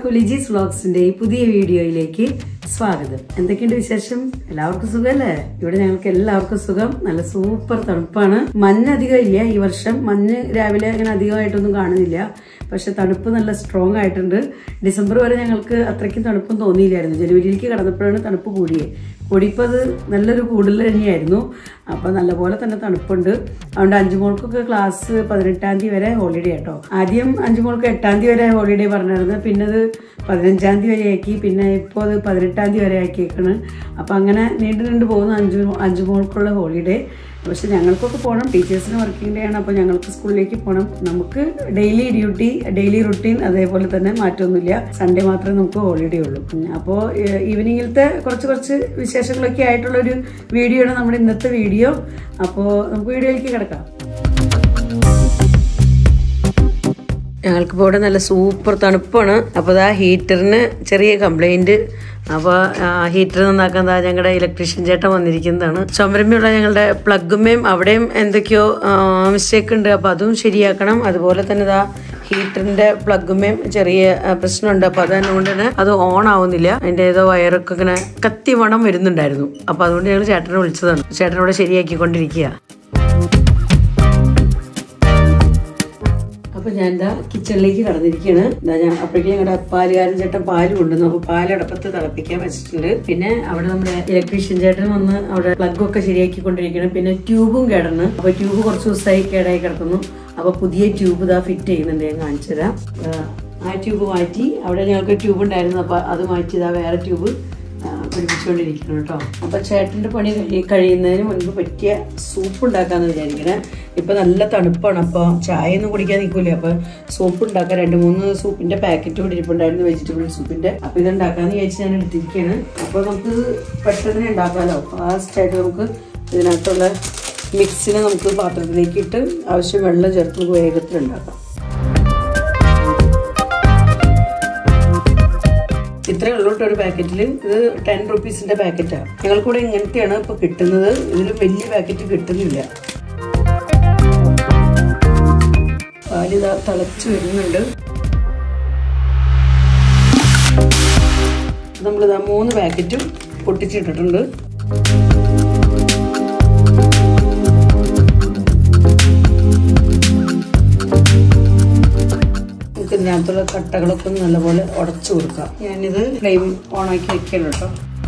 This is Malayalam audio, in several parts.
എല്ലാവർക്കും ലിജീസ് വ്ളോഗ്സിന്റെ ഈ പുതിയ വീഡിയോയിലേക്ക് സ്വാഗതം എന്തൊക്കെയുണ്ട് വിശേഷം എല്ലാവർക്കും സുഖമല്ലേ ഇവിടെ ഞങ്ങൾക്ക് എല്ലാവർക്കും സുഖം നല്ല സൂപ്പർ തണുപ്പാണ് മഞ്ഞ് അധികം ഇല്ല ഈ വർഷം മഞ്ഞ് രാവിലെ അങ്ങനെ അധികമായിട്ടൊന്നും കാണുന്നില്ല പക്ഷെ തണുപ്പ് നല്ല സ്ട്രോങ് ആയിട്ടുണ്ട് ഡിസംബർ വരെ ഞങ്ങൾക്ക് അത്രയ്ക്കും തണുപ്പും തോന്നിയില്ലായിരുന്നു ജനുവരിയിലേക്ക് കടന്നപ്പോഴാണ് തണുപ്പ് കൂടിയത് കൂടിയപ്പോൾ അത് നല്ലൊരു കൂടുതൽ തന്നെയായിരുന്നു അപ്പോൾ നല്ലപോലെ തന്നെ തണുപ്പുണ്ട് അതുകൊണ്ട് അഞ്ചുമോൾക്കൊക്കെ ക്ലാസ് പതിനെട്ടാം തീയതി വരെ ഹോളിഡേ കേട്ടോ ആദ്യം അഞ്ചുമോൾക്ക് എട്ടാം തീയതി വരെ ഹോളിഡേ പറഞ്ഞിരുന്നു പിന്നെ അത് പതിനഞ്ചാം തീയതി വരെ ആക്കി പിന്നെ ഇപ്പോൾ അത് പതിനെട്ടാം തീയതി വരെ ആക്കിയേക്കാണ് അപ്പോൾ അങ്ങനെ നീണ്ടു നീണ്ടു പോകുന്നു അഞ്ചു അഞ്ചുമോൾക്കുള്ള ഹോളിഡേ പക്ഷെ ഞങ്ങൾക്കൊക്കെ പോകണം ടീച്ചേഴ്സിന് വർക്കിംഗ് ഡേ ആണ് അപ്പോൾ ഞങ്ങൾക്ക് സ്കൂളിലേക്ക് പോകണം നമുക്ക് ഡെയിലി ഡ്യൂട്ടി ഡെയിലി റുട്ടീൻ അതേപോലെ തന്നെ മാറ്റമൊന്നുമില്ല സൺഡേ മാത്രമേ നമുക്ക് ഹോളിഡേ ഉള്ളൂ അപ്പോൾ ഈവനിങ്ങിലത്തെ കുറച്ച് കുറച്ച് വിശേഷങ്ങളൊക്കെ ആയിട്ടുള്ളൊരു വീഡിയോ ആണ് നമ്മുടെ ഇന്നത്തെ വീഡിയോ അപ്പോൾ നമുക്ക് വീഡിയോയിലേക്ക് കിടക്കാം ഞങ്ങൾക്കിപ്പോൾ ഇവിടെ നല്ല സൂപ്പർ തണുപ്പാണ് അപ്പോൾ ആ ഹീറ്ററിന് ചെറിയ കംപ്ലൈൻറ്റ് അപ്പോൾ ഹീറ്റർ നന്നാക്കാൻ ദാ ഞങ്ങളുടെ ഇലക്ട്രീഷ്യൻ ചേട്ടൻ വന്നിരിക്കുന്നതാണ് ചുമരമ്മയുള്ള ഞങ്ങളുടെ പ്ലഗുമേയും അവിടെയും എന്തൊക്കെയോ മിസ്റ്റേക്ക് ഉണ്ട് അപ്പോൾ അതും ശരിയാക്കണം അതുപോലെ തന്നെ ദാ ഹീറ്ററിന്റെ പ്ലഗുമേയും ചെറിയ ആ, പ്രശ്നമുണ്ട് അപ്പോൾ അതുകൊണ്ട് തന്നെ അത് ഓൺ ആവുന്നില്ല അതിൻ്റെ ഏതോ വയറൊക്കെ ഇങ്ങനെ കത്തി മണം വരുന്നുണ്ടായിരുന്നു അപ്പോൾ അതുകൊണ്ട് ഞങ്ങൾ ചേട്ടനെ വിളിച്ചതാണ് ചേട്ടനോട് ശരിയാക്കിക്കൊണ്ടിരിക്കുക അപ്പൊ ഞാൻ എന്താ കിച്ചണിലേക്ക് കടന്നിരിക്കുകയാണ് എന്താ ഞാൻ അപ്പോഴേക്കും ഞങ്ങളുടെ പാലുകാരൻ ചേട്ടൻ പാല് കൊണ്ടുവന്നു അപ്പൊ പാല് അടപ്പത്ത് തിളപ്പിക്കാൻ വെച്ചിട്ടുണ്ട് പിന്നെ അവിടെ നമ്മുടെ ഇലക്ട്രീഷ്യൻ ചേട്ടൻ വന്ന് അവിടെ പ്ലഗ് ഒക്കെ ശരിയാക്കിക്കൊണ്ടിരിക്കണം പിന്നെ ട്യൂബും കേടന്ന് അപ്പൊ ട്യൂബ് കുറച്ച് ദിവസമായി കേടായി കിടക്കുന്നു അപ്പൊ പുതിയ ട്യൂബ് ഇതാ ഫിറ്റ് ചെയ്യുന്നുണ്ട് ഞാൻ കാണിച്ചു തരാം ആ, ആ ട്യൂബ് മാറ്റി അവിടെ ഞങ്ങൾക്ക് ട്യൂബ് ഉണ്ടായിരുന്നു അപ്പൊ അത് മാറ്റി ഇതാ വേറെ ട്യൂബ് ആ, പിടിപ്പിച്ചുകൊണ്ടിരിക്കണം കേട്ടോ അപ്പൊ ചേട്ടന്റെ പണി കഴി- കഴിയുന്നതിന് മുൻപ് പറ്റിയ സൂപ്പ് ഉണ്ടാക്കാന്ന് വിചാരിക്കണേ ഇപ്പൊ നല്ല തണുപ്പാണ് അപ്പൊ ചായ ഒന്നും കുടിക്കാൻ നിൽക്കൂലേ അപ്പൊ സൂപ്പ് ഉണ്ടാക്കാൻ രണ്ട് മൂന്ന് സൂപ്പിന്റെ പാക്കറ്റ് കൂടി ഇരിപ്പുണ്ടായിരുന്നു വെജിറ്റബിൾ സൂപ്പിന്റെ അപ്പൊ ഇത് ഉണ്ടാക്കാന്ന് വിചാരിച്ച് ഞാൻ എടുത്തിരിക്കുകയാണ് അപ്പൊ നമുക്ക് പെട്ടെന്ന് ഉണ്ടാക്കാമല്ലോ ഫാസ്റ്റ് ആയിട്ട് നമുക്ക് ഇതിനകത്തുള്ള മിക്സിനെ നമുക്ക് പാത്രത്തിലേക്ക് ഇട്ട് ആവശ്യം വെള്ളം ചേർത്ത് നമുക്ക് വേഗത്തിൽ ഉണ്ടാക്കാം ഇത്രേ ഉള്ളൂ കേട്ടോ ഒരു പാക്കറ്റിൽ ഇത് ടെൻ റുപ്പീസിന്റെ പാക്കറ്റാണ് ഞങ്ങൾക്കൂടെ ഇങ്ങനത്തെയാണ് ഇപ്പൊ കിട്ടുന്നത് ഇതിൽ വലിയ പാക്കറ്റ് കിട്ടുന്നില്ല പാലിതാ തിളച്ച് വരുന്നുണ്ട് നമ്മളിതാ മൂന്ന് പാക്കറ്റും പൊട്ടിച്ചിട്ടിട്ടുണ്ട് നമുക്ക് ഇതിനകത്തുള്ള കട്ടകളൊക്കെ ഒന്ന് നല്ലപോലെ ഉടച്ചു കൊടുക്കാം ഞാനിത് ഫ്ലെയിം ഓണാക്കി വെക്കണം കേട്ടോ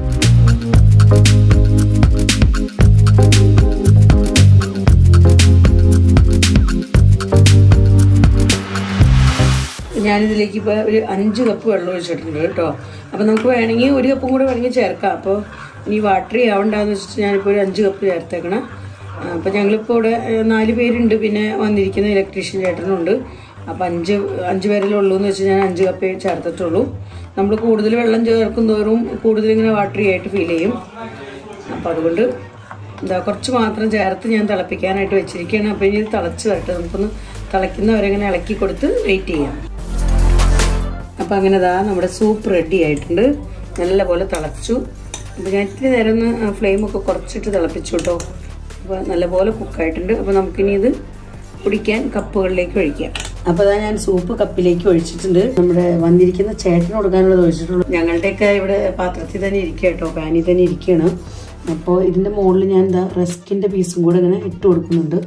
ഞാനിതിലേക്ക് ഇപ്പോൾ ഒരു അഞ്ച് കപ്പ് വെള്ളം ഒഴിച്ചിട്ടുണ്ട് കേട്ടോ അപ്പോൾ നമുക്ക് വേണമെങ്കിൽ ഒരു കപ്പും കൂടെ വേണമെങ്കിൽ ചേർക്കാം അപ്പോൾ ഇനി വാട്ടറി ആവണ്ടെന്ന് വെച്ചിട്ട് ഞാനിപ്പോൾ ഒരു അഞ്ച് കപ്പ് ചേർത്തേക്കണം അപ്പോൾ ഞങ്ങളിപ്പോൾ ഇവിടെ ഏഹ്, നാല് പേരുണ്ട് പിന്നെ വന്നിരിക്കുന്ന ഇലക്ട്രീഷ്യൻ ചേട്ടനുണ്ട് അപ്പോൾ അഞ്ച് അഞ്ച് പേരല്ലേ ഉള്ളൂ എന്ന് വെച്ചാൽ ഞാൻ അഞ്ച് കപ്പേ ചേർത്തിട്ടുള്ളൂ നമ്മൾ കൂടുതൽ വെള്ളം ചേർക്കും തോറും കൂടുതൽ ഇങ്ങനെ വാട്ടറി ആയിട്ട് ഫീൽ ചെയ്യും അപ്പോൾ അതുകൊണ്ട് എന്താ കുറച്ച് മാത്രം ചേർത്ത് ഞാൻ തിളപ്പിക്കാനായിട്ട് വെച്ചിരിക്കുകയാണ് അപ്പോൾ ഇനി ഇത് തിളച്ച് വരട്ടെ നമുക്കൊന്ന് തിളയ്ക്കുന്നവരെ ഇങ്ങനെ ഇളക്കി കൊടുത്ത് വെയിറ്റ് ചെയ്യാം അപ്പോൾ അങ്ങനെ ദാ നമ്മുടെ സൂപ്പ് റെഡി ആയിട്ടുണ്ട് നല്ലപോലെ തിളച്ചു അപ്പോൾ ഞാൻ ഇത്തിരി നേരം ഒന്ന് ഫ്ലെയിമൊക്കെ കുറച്ചിട്ട് തിളപ്പിച്ചു കേട്ടോ അപ്പോൾ നല്ലപോലെ കുക്കായിട്ടുണ്ട് അപ്പോൾ നമുക്കിനി ഇത് കുടിക്കാൻ കപ്പുകളിലേക്ക് ഒഴിക്കാം അപ്പോൾ അതാ ഞാൻ സൂപ്പ് കപ്പിലേക്ക് ഒഴിച്ചിട്ടുണ്ട് നമ്മുടെ വന്നിരിക്കുന്ന ചേട്ടന് കൊടുക്കാനുള്ളത് ഒഴിച്ചിട്ടുള്ളൂ ഞങ്ങളുടെയൊക്കെ ഇവിടെ പാത്രത്തിൽ തന്നെ ഇരിക്കുക കേട്ടോ പാനിൽ തന്നെ ഇരിക്കുകയാണ് അപ്പോൾ ഇതിൻ്റെ മുകളിൽ ഞാൻ എന്താ റസ്കിൻ്റെ പീസും കൂടെ ഇങ്ങനെ ഇട്ട് കൊടുക്കുന്നുണ്ട്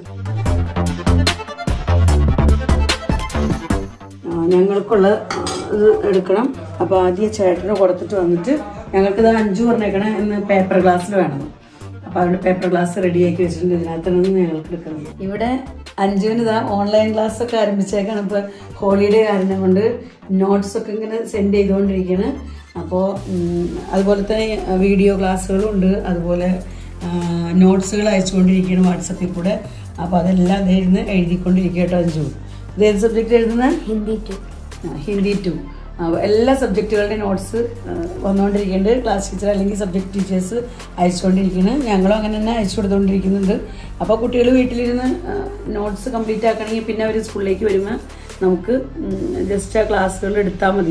ആ, ഞങ്ങൾക്കുള്ള ആ, ഇത് എടുക്കണം അപ്പോൾ ആദ്യം ചേട്ടന് കൊടുത്തിട്ട് വന്നിട്ട് ഞങ്ങൾക്കിത് അഞ്ചു പറഞ്ഞേക്കണേ ഇന്ന് പേപ്പർ ഗ്ലാസ്സിൽ വേണം അപ്പോൾ അവിടെ പേപ്പർ ഗ്ലാസ് റെഡിയാക്കി വെച്ചിട്ടുണ്ട് ഇതിനകത്താണ് ഞങ്ങൾക്ക് എടുക്കുന്നത് ഇവിടെ അഞ്ചുവിന് ഇതാ ഓൺലൈൻ ക്ലാസ് ഒക്കെ ആരംഭിച്ചേക്കാണ് ഇപ്പോൾ ഹോളിഡേ കാരണം കൊണ്ട് നോട്ട്സ് ഒക്കെ ഇങ്ങനെ സെൻഡ് ചെയ്തുകൊണ്ടിരിക്കുകയാണ് അപ്പോൾ അതുപോലത്തെ വീഡിയോ ക്ലാസ്സുകളും ഉണ്ട് അതുപോലെ നോട്ട്സുകൾ അയച്ചുകൊണ്ടിരിക്കുകയാണ് വാട്സപ്പിൽ കൂടെ അപ്പോൾ അതെല്ലാം അതേ ഇരുന്ന് എഴുതിക്കൊണ്ടിരിക്കുക കേട്ടോ അഞ്ചു ഇത് ഏത് സബ്ജക്റ്റ് എഴുതുന്നത് ഹിന്ദി ടു ആ, ഹിന്ദി ടു എല്ലാ സബ്ജക്റ്റുകളുടെ നോട്ട്സ് വന്നുകൊണ്ടിരിക്കുന്നുണ്ട് ക്ലാസ് ടീച്ചർ അല്ലെങ്കിൽ സബ്ജക്ട് ടീച്ചേഴ്സ് അയച്ചുകൊണ്ടിരിക്കുന്നു ഞങ്ങളും അങ്ങനെ തന്നെ അയച്ചു കൊടുത്തുകൊണ്ടിരിക്കുന്നുണ്ട് അപ്പോൾ കുട്ടികൾ വീട്ടിലിരുന്ന് നോട്ട്സ് കംപ്ലീറ്റ് ആക്കണമെങ്കിൽ പിന്നെ അവർ സ്കൂളിലേക്ക് വരുമ്പോൾ നമുക്ക് ജസ്റ്റ് ആ ക്ലാസ്സുകൾ എടുത്താൽ മതിയല്ലോ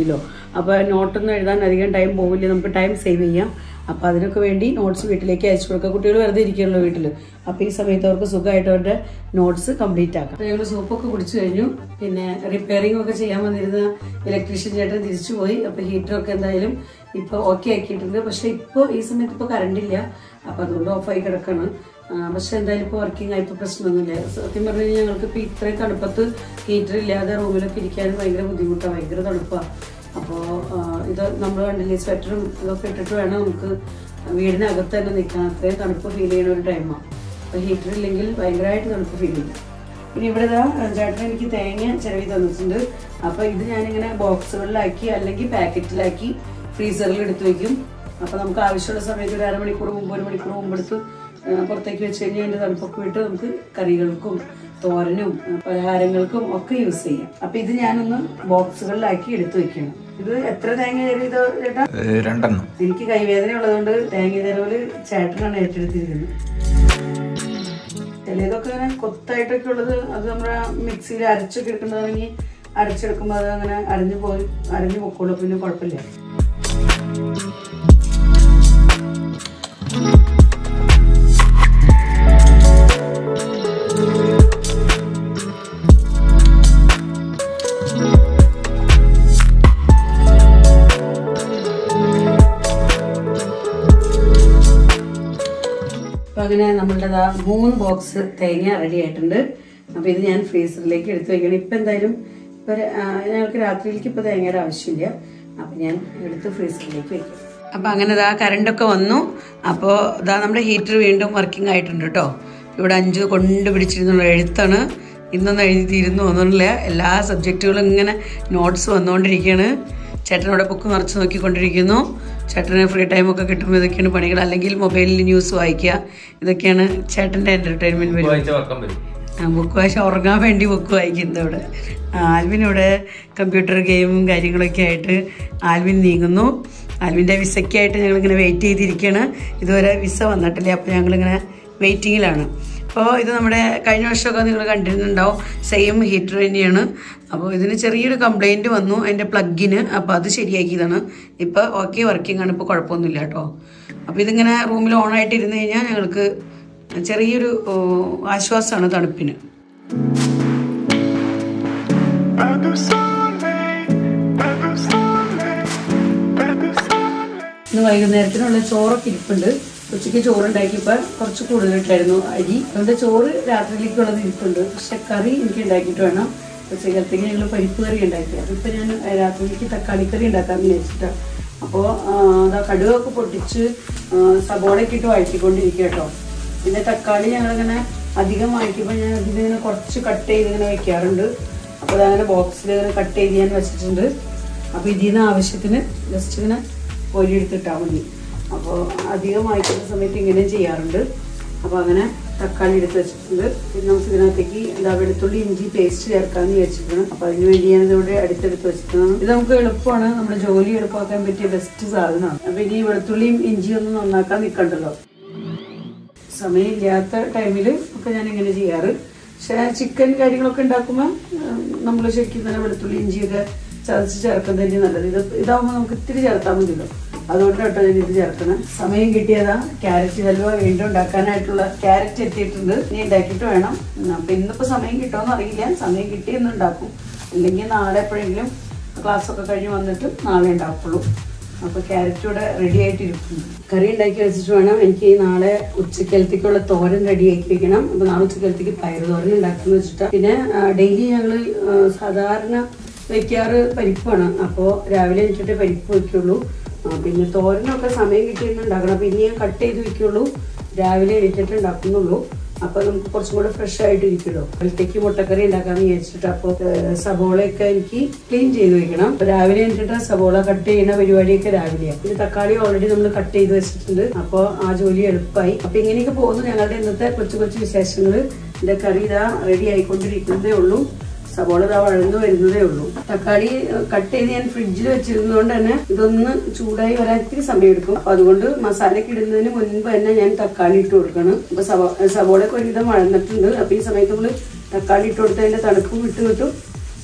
അപ്പോൾ നോട്ടൊന്നും എഴുതാൻ അധികം ടൈം പോകില്ല നമുക്ക് ടൈം സേവ് ചെയ്യാം അപ്പോൾ അതിനൊക്കെ വേണ്ടി നോട്ട്സ് വീട്ടിലേക്ക് അയച്ചു കൊടുക്കുക കുട്ടികൾ വെറുതെ ഇരിക്കുമല്ലോ വീട്ടിൽ അപ്പോൾ ഈ സമയത്ത് അവർക്ക് സുഖമായിട്ട് അവരുടെ നോട്ട്സ് കംപ്ലീറ്റ് ആക്കാം ഞങ്ങൾ സൂപ്പൊക്കെ കുടിച്ചു കഴിഞ്ഞു പിന്നെ റിപ്പയറിംഗ് ഒക്കെ ചെയ്യാൻ വന്നിരുന്ന ഇലക്ട്രീഷ്യൻ ചേട്ടൻ തിരിച്ചു പോയി അപ്പോൾ ഹീറ്ററൊക്കെ എന്തായാലും ഇപ്പോൾ ഓക്കെ ആക്കിയിട്ടുണ്ട് പക്ഷേ ഇപ്പോൾ ഈ സമയത്ത് ഇപ്പോൾ കറണ്ട് ഇല്ല അപ്പോൾ അതുകൊണ്ട് ഓഫായി കിടക്കാണ് ആ, പക്ഷെ എന്തായാലും ഇപ്പോൾ വർക്കിംഗ് ആയപ്പോൾ പ്രശ്നമൊന്നുമില്ല സത്യം പറഞ്ഞു കഴിഞ്ഞാൽ ഞങ്ങൾക്ക് ഇപ്പോൾ ഇത്രയും തണുപ്പത്ത് ഹീറ്റർ ഇല്ലാതെ റൂമിലൊക്കെ ഇരിക്കാനും ഭയങ്കര ബുദ്ധിമുട്ടാണ് ഭയങ്കര തണുപ്പാണ് അപ്പോൾ ഇത് നമ്മൾ കണ്ടില്ലേ സ്വെറ്ററും ഇതൊക്കെ ഇട്ടിട്ട് വേണം നമുക്ക് വീടിനകത്ത് തന്നെ നിൽക്കാൻ അത്രയും തണുപ്പ് ഫീൽ ചെയ്യുന്ന ഒരു ടൈമാണ് അപ്പോൾ ഹീറ്റർ ഇല്ലെങ്കിൽ ഭയങ്കരമായിട്ട് തണുപ്പ് ഫീൽ ചെയ്യും പിന്നെ ഇവിടെ ഇതാ ചേട്ടൻ എനിക്ക് തേങ്ങ ചിലവി തന്നിട്ടുണ്ട് അപ്പോൾ ഇത് ഞാനിങ്ങനെ ബോക്സുകളിലാക്കി അല്ലെങ്കിൽ പാക്കറ്റിലാക്കി ഫ്രീസറിൽ എടുത്ത് വെക്കും അപ്പോൾ നമുക്ക് ആവശ്യമുള്ള സമയത്ത് ഒരു അരമണിക്കൂർ മുമ്പ് ഒരു മണിക്കൂർ മുമ്പ് എടുത്ത് ആ, പുറത്തേക്ക് വെച്ച് കഴിഞ്ഞാൽ അതിൻ്റെ തണുപ്പൊക്കെ വിട്ട് നമുക്ക് കറികൾക്കും തോരനും ആ, പലഹാരങ്ങൾക്കും ഒക്കെ യൂസ് ചെയ്യാം അപ്പോൾ ഇത് ഞാനൊന്ന് ബോക്സുകളിലാക്കി എടുത്ത് വെക്കണം ഇത് എത്ര തേങ്ങ ചെറിയത് ചേട്ടാ ഏഹ് രണ്ടെണ്ണം എനിക്ക് കൈവേദന ഉള്ളതുകൊണ്ട് തേങ്ങ ചെലവില് ചേട്ടനാണ് ഏറ്റെടുത്തിരിക്കുന്നത് ചിലതൊക്കെ ഇങ്ങനെ കൊത്തായിട്ടൊക്കെ ഉള്ളത് അത് നമ്മുടെ മിക്സിയിൽ അരച്ചൊക്കെ എടുക്കുന്നതാണെങ്കിൽ അരച്ചെടുക്കുമ്പോൾ അത് അങ്ങനെ അരഞ്ഞു പോയി അരഞ്ഞു പൊക്കോളൂ പിന്നെ കുഴപ്പമില്ല അപ്പൊ അങ്ങനെ നമ്മളുടെ ദാ മൂന്ന് ബോക്സ് തേങ്ങ റെഡി ആയിട്ടുണ്ട് അപ്പൊ ഇത് ഞാൻ ഫ്രീസറിലേക്ക് എടുത്തു വെക്കണം ഇപ്പൊ എന്തായാലും ഇപ്പൊ ര- ആ, ഞങ്ങൾക്ക് രാത്രിയിലേക്ക് ഇപ്പൊ തേങ്ങയുടെ ആവശ്യമില്ല അപ്പൊ ഞാൻ എടുത്ത് ഫ്രീസറിലേക്ക് വെക്കും അപ്പൊ അങ്ങനെ ദാ കറണ്ടൊക്കെ വന്നു അപ്പോൾ ഇതാ നമ്മുടെ ഹീറ്റർ വീണ്ടും വർക്കിംഗ് ആയിട്ടുണ്ട് കേട്ടോ ഇവിടെ അഞ്ച് കൊണ്ട് പിടിച്ചിരുന്നുള്ള എഴുത്താണ് ഇന്നൊന്നും എഴുതിയിരുന്നു ഒന്നുമില്ല എല്ലാ സബ്ജക്റ്റുകളും ഇങ്ങനെ നോട്ട്സ് വന്നുകൊണ്ടിരിക്കുകയാണ് ചേട്ടനോടെ ബുക്ക് മറിച്ച് നോക്കിക്കൊണ്ടിരിക്കുന്നു ചേട്ടന് ഫ്രീ ടൈമൊക്കെ കിട്ടുമ്പോൾ ഇതൊക്കെയാണ് പണികൾ അല്ലെങ്കിൽ മൊബൈലിൽ ന്യൂസ് വായിക്കുക ഇതൊക്കെയാണ് ചേട്ടൻ്റെ എൻ്റർടൈൻമെൻറ്റ് വരും വായിച്ച വക്കം വരും ആ, ബുക്ക് വായിച്ച് ഉറങ്ങാൻ വേണ്ടി ബുക്ക് വായിക്കുന്നത് ഇവിടെ ആ, ആൽവിൻ ഇവിടെ കമ്പ്യൂട്ടർ ഗെയിമും കാര്യങ്ങളൊക്കെ ആയിട്ട് ആൽവിൻ നീങ്ങുന്നു ആൽവിൻ്റെ വിസയ്ക്കായിട്ട് ഞങ്ങളിങ്ങനെ വെയിറ്റ് ചെയ്തിരിക്കുകയാണ് ഇതുവരെ വിസ വന്നിട്ടില്ല അപ്പോൾ ഞങ്ങളിങ്ങനെ വെയിറ്റിങ്ങിലാണ് അപ്പോൾ ഇത് നമ്മുടെ കഴിഞ്ഞ വർഷമൊക്കെ നിങ്ങൾ കണ്ടിരുന്നുണ്ടാവും സെയിം ഹീറ്റർ തന്നെയാണ് അപ്പോൾ ഇതിന് ചെറിയൊരു കംപ്ലൈൻറ്റ് വന്നു അതിൻ്റെ പ്ലഗിന് അപ്പോൾ അത് ശരിയാക്കിയതാണ് ഇപ്പോൾ ഓക്കെ വർക്കിംഗ് ആണ് ഇപ്പോൾ കുഴപ്പമൊന്നുമില്ല കേട്ടോ അപ്പോൾ ഇതിങ്ങനെ റൂമിൽ ഓണായിട്ട് ഇരുന്ന് കഴിഞ്ഞാൽ ഞങ്ങൾക്ക് ചെറിയൊരു ഓ, ആശ്വാസമാണ് തണുപ്പിന് Better Sunday, better Sunday, better Sunday. ഇന്ന് വൈകുന്നേരത്തിനുള്ള ചോറൊക്കെ ഇരിപ്പുണ്ട് ഉച്ചയ്ക്ക് ചോറുണ്ടാക്കിയപ്പോൾ കുറച്ച് കൂടുതലിട്ടായിരുന്നു അരി അതുകൊണ്ട് ചോറ് രാത്രിയിലേക്കുള്ളത് ഇരിപ്പുണ്ട് പക്ഷെ കറി എനിക്ക് ഉണ്ടാക്കിയിട്ട് വേണം ഉച്ചക്കലത്തേക്ക് ഞങ്ങൾ പരിപ്പ് കറി ഉണ്ടാക്കി അതിപ്പോൾ ഞാൻ രാത്രിയിലേക്ക് തക്കാളി കറി ഉണ്ടാക്കാമെന്ന് വിചാരിച്ചിട്ടാണ് അപ്പോൾ അതാ കടുകൊക്കെ പൊട്ടിച്ച് ആ, സബോളയൊക്കെ ഇട്ട് വഴറ്റിക്കൊണ്ടിരിക്കുക കേട്ടോ പിന്നെ തക്കാളി ഞങ്ങളിങ്ങനെ അധികം വാങ്ങിക്കുമ്പോൾ ഞാൻ അതിലിങ്ങനെ കുറച്ച് കട്ട് ചെയ്ത് ഇങ്ങനെ വെക്കാറുണ്ട് അപ്പോൾ അതങ്ങനെ ബോക്സിൽ ഇങ്ങനെ കട്ട് ചെയ്ത് ഞാൻ വെച്ചിട്ടുണ്ട് അപ്പോൾ ഇതിൽ നിന്ന് ആവശ്യത്തിന് ജസ്റ്റ് ഇങ്ങനെ പൊരിയെടുത്തിട്ടാൽ മതി അപ്പോൾ അധികം വായിക്കുന്ന സമയത്ത് ഇങ്ങനെ ചെയ്യാറുണ്ട് അപ്പോൾ അങ്ങനെ തക്കാളി എടുത്ത് വെച്ചിട്ടുണ്ട് പിന്നെ നമുക്ക് ഇതിനകത്തേക്ക് എന്താ വെളുത്തുള്ളി ഇഞ്ചി പേസ്റ്റ് ചേർക്കാമെന്ന് വിചാരിച്ചിട്ടുണ്ട് അപ്പോൾ അതിന് വേണ്ടി ഞാൻ ഇതിവിടെ അടുത്തെടുത്ത് വെച്ചിട്ടുണ്ട് ഇത് നമുക്ക് എളുപ്പമാണ് നമ്മുടെ ജോലി എളുപ്പമാക്കാൻ പറ്റിയ ബെസ്റ്റ് സാധനമാണ് അപ്പോൾ ഇനി വെളുത്തുള്ളിയും ഇഞ്ചിയും ഒന്നും നന്നാക്കാൻ നിൽക്കണ്ടല്ലോ സമയമില്ലാത്ത ടൈമിൽ ഒക്കെ ഞാൻ ഇങ്ങനെ ചെയ്യാറ് പക്ഷേ ചിക്കൻ കാര്യങ്ങളൊക്കെ ഉണ്ടാക്കുമ്പോൾ നമ്മൾ ശരിക്കും തന്നെ വെളുത്തുള്ളി ഇഞ്ചിയൊക്കെ ചതച്ച് ചേർക്കുന്നത് തന്നെ നല്ലത് ഇത് ഇതാവുമ്പോൾ നമുക്ക് ഇത്തിരി ചേർത്താൽ മതിയല്ലോ അതുകൊണ്ട് കേട്ടോ ഞാൻ ഇത് ചേർക്കണം സമയം കിട്ടിയതാ ക്യാരറ്റ് ഹൽവ വീണ്ടും ഉണ്ടാക്കാനായിട്ടുള്ള ക്യാരറ്റ് എത്തിയിട്ടുണ്ട് ഇനി ഉണ്ടാക്കിയിട്ട് വേണം ഉം, അപ്പൊ ഇന്നിപ്പോ സമയം കിട്ടുമെന്ന് അറിയില്ല സമയം കിട്ടിയെന്ന് ഉണ്ടാക്കും അല്ലെങ്കിൽ നാളെ എപ്പോഴെങ്കിലും ക്ലാസ്സൊക്കെ കഴിഞ്ഞ് വന്നിട്ട് നാളെ ഉണ്ടാക്കുള്ളൂ അപ്പൊ ക്യാരറ്റ് ഇവിടെ റെഡി ആയിട്ടിരിക്കുന്നു കറി ഉണ്ടാക്കി വെച്ചിട്ട് വേണം എനിക്ക് ഈ നാളെ ഉച്ചക്കലത്തേക്കുള്ള തോരൻ റെഡിയാക്കി വെക്കണം അപ്പൊ നാളെ ഉച്ചക്കലത്തേക്ക് പയറ് തോരൻ ഉണ്ടാക്കുന്ന വെച്ചിട്ടാ പിന്നെ ഡെയിലി ഞങ്ങള് ആ, സാധാരണ വെക്കാറ് പരിപ്പാണ് അപ്പോൾ രാവിലെ എനിക്കിട്ട് പരിപ്പ് വെക്കുള്ളൂ ആ, പിന്നെ തോരനൊക്കെ സമയം കിട്ടിയിരുന്ന് ഉണ്ടാക്കണം അപ്പൊ ഇനി ഞാൻ കട്ട് ചെയ്ത് വെക്കുള്ളൂ രാവിലെ എണീറ്റിട്ട് ഉണ്ടാക്കുന്നുള്ളൂ അപ്പൊ നമുക്ക് കുറച്ചും കൂടെ ഫ്രഷ് ആയിട്ട് ഇരിക്കുമല്ലോ അതിലേക്ക് മുട്ടക്കറി ഉണ്ടാക്കാന്ന് വിചാരിച്ചിട്ട് അപ്പോൾ സബോളയൊക്കെ എനിക്ക് ക്ലീൻ ചെയ്ത് വെക്കണം അപ്പൊ രാവിലെ എന്നിട്ട് സബോള കട്ട് ചെയ്യുന്ന പരിപാടിയൊക്കെ രാവിലെയാണ് പിന്നെ തക്കാളി ഓൾറെഡി നമ്മൾ കട്ട് ചെയ്ത് വെച്ചിട്ടുണ്ട് അപ്പോൾ ആ ജോലി എളുപ്പമായി അപ്പൊ ഇങ്ങനെയൊക്കെ പോകുന്നു ഞങ്ങളുടെ ഇന്നത്തെ കൊച്ചു കൊച്ചു വിശേഷങ്ങൾ എന്റെ കറി ഇതാ റെഡി ആയിക്കൊണ്ടിരിക്കുന്നതേ ഉള്ളൂ സബോള ഇതാ വഴന്നു വരുന്നതേ ഉള്ളൂ തക്കാളി കട്ട് ചെയ്ത് ഞാൻ ഫ്രിഡ്ജിൽ വെച്ചിരുന്നതുകൊണ്ട് തന്നെ ഇതൊന്ന് ചൂടായി വരാൻ ഇത്തിരി സമയം എടുക്കും അപ്പൊ അതുകൊണ്ട് മസാലയൊക്കെ ഇടുന്നതിന് മുൻപ് തന്നെ ഞാൻ തക്കാളി ഇട്ട് കൊടുക്കണം അപ്പൊ സബോ സബോളയൊക്കെ ഒരുവിധം വഴന്നിട്ടുണ്ട് അപ്പൊ ഈ സമയത്ത് നമ്മള് തക്കാളി ഇട്ട് കൊടുത്ത് അതിന്റെ തണുപ്പ് വിട്ട് കിട്ടും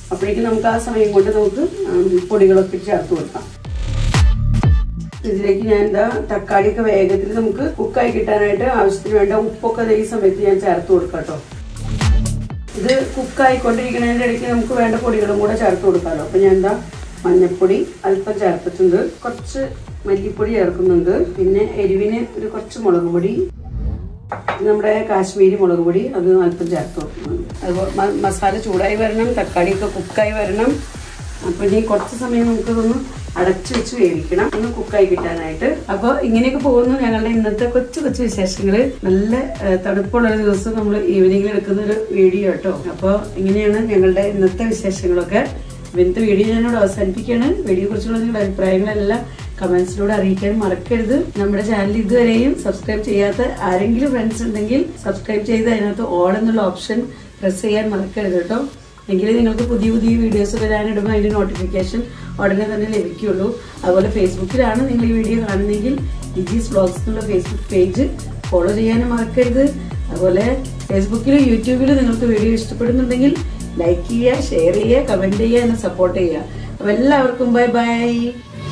അപ്പോഴേക്കും നമുക്ക് ആ സമയം കൊണ്ട് നമുക്ക് ഉം, പൊടികളൊക്കെ ചേർത്ത് കൊടുക്കാം ഇതിലേക്ക് ഞാൻ എന്താ തക്കാളിയൊക്കെ വേഗത്തിൽ നമുക്ക് കുക്കായി കിട്ടാനായിട്ട് ആവശ്യത്തിന് വേണ്ട ഉപ്പൊക്കെ ദേ ഈ സമയത്ത് ഞാൻ ചേർത്ത് കൊടുക്കാം കേട്ടോ ഇത് കുക്കായിക്കൊണ്ടിരിക്കുന്നതിൻ്റെ ഇടയ്ക്ക് നമുക്ക് വേണ്ട പൊടികളും കൂടെ ചേർത്ത് കൊടുക്കാമല്ലോ അപ്പം ഞാൻ എന്താ മഞ്ഞൾപ്പൊടി അല്പം ചേർത്തിട്ടുണ്ട് കുറച്ച് മല്ലിപ്പൊടി ചേർക്കുന്നുണ്ട് പിന്നെ എരിവിന് ഒരു കുറച്ച് മുളക് പൊടി ഇത് നമ്മുടെ കാശ്മീരി മുളക് പൊടി അത് അല്പം ചേർത്ത് കൊടുക്കുന്നുണ്ട് അതുപോലെ മ- മസാല ചൂടായി വരണം തക്കാളിയൊക്കെ കുക്കായി വരണം അപ്പൊ ഇനി കുറച്ച് സമയം നമുക്കിതൊന്ന് അടച്ചു വെച്ച് വേവിക്കണം ഒന്ന് കുക്കായി കിട്ടാനായിട്ട് അപ്പോൾ ഇങ്ങനെയൊക്കെ പോകുന്നു ഞങ്ങളുടെ ഇന്നത്തെ കൊച്ചു കൊച്ചു വിശേഷങ്ങൾ നല്ല ഏഹ്, തണുപ്പുള്ള ഒരു ദിവസം നമ്മൾ ഈവനിങ്ങിൽ എടുക്കുന്ന ഒരു വീഡിയോ കേട്ടോ അപ്പോൾ ഇങ്ങനെയാണ് ഞങ്ങളുടെ ഇന്നത്തെ വിശേഷങ്ങളൊക്കെ അപ്പൊ ഇന്നത്തെ വീഡിയോ ഞാനിവിടെ അവസാനിപ്പിക്കുകയാണ് വീഡിയോ കുറിച്ചുള്ള നിങ്ങളുടെ അഭിപ്രായങ്ങളെല്ലാം കമന്റ്സിലൂടെ അറിയിക്കാൻ മറക്കരുത് നമ്മുടെ ചാനൽ ഇതുവരെയും സബ്സ്ക്രൈബ് ചെയ്യാത്ത ആരെങ്കിലും ഫ്രണ്ട്സ് ഉണ്ടെങ്കിൽ സബ്സ്ക്രൈബ് ചെയ്ത് അതിനകത്ത് ഓൾ എന്നുള്ള ഓപ്ഷൻ പ്രസ് ചെയ്യാൻ മറക്കരുത് കേട്ടോ എങ്കിലേ നിങ്ങൾക്ക് പുതിയ പുതിയ വീഡിയോസ് വരാനിടുമ്പോൾ അതിന്റെ നോട്ടിഫിക്കേഷൻ ഉടനെ തന്നെ ലഭിക്കുള്ളൂ അതുപോലെ ഫേസ്ബുക്കിലാണ് നിങ്ങൾ ഈ വീഡിയോ കാണുന്നതെങ്കിൽ ഡിജീസ് വ്ളോഗ്സ് എന്നുള്ള ഫേസ്ബുക്ക് പേജ് ഫോളോ ചെയ്യാനും മറക്കരുത് അതുപോലെ ഫേസ്ബുക്കിലും യൂട്യൂബിലും നിങ്ങൾക്ക് വീഡിയോ ഇഷ്ടപ്പെടുന്നുണ്ടെങ്കിൽ ലൈക്ക് ചെയ്യുക ഷെയർ ചെയ്യുക കമന്റ് ചെയ്യുക എന്നെ സപ്പോർട്ട് ചെയ്യുക അപ്പൊ എല്ലാവർക്കും ബൈ ബൈ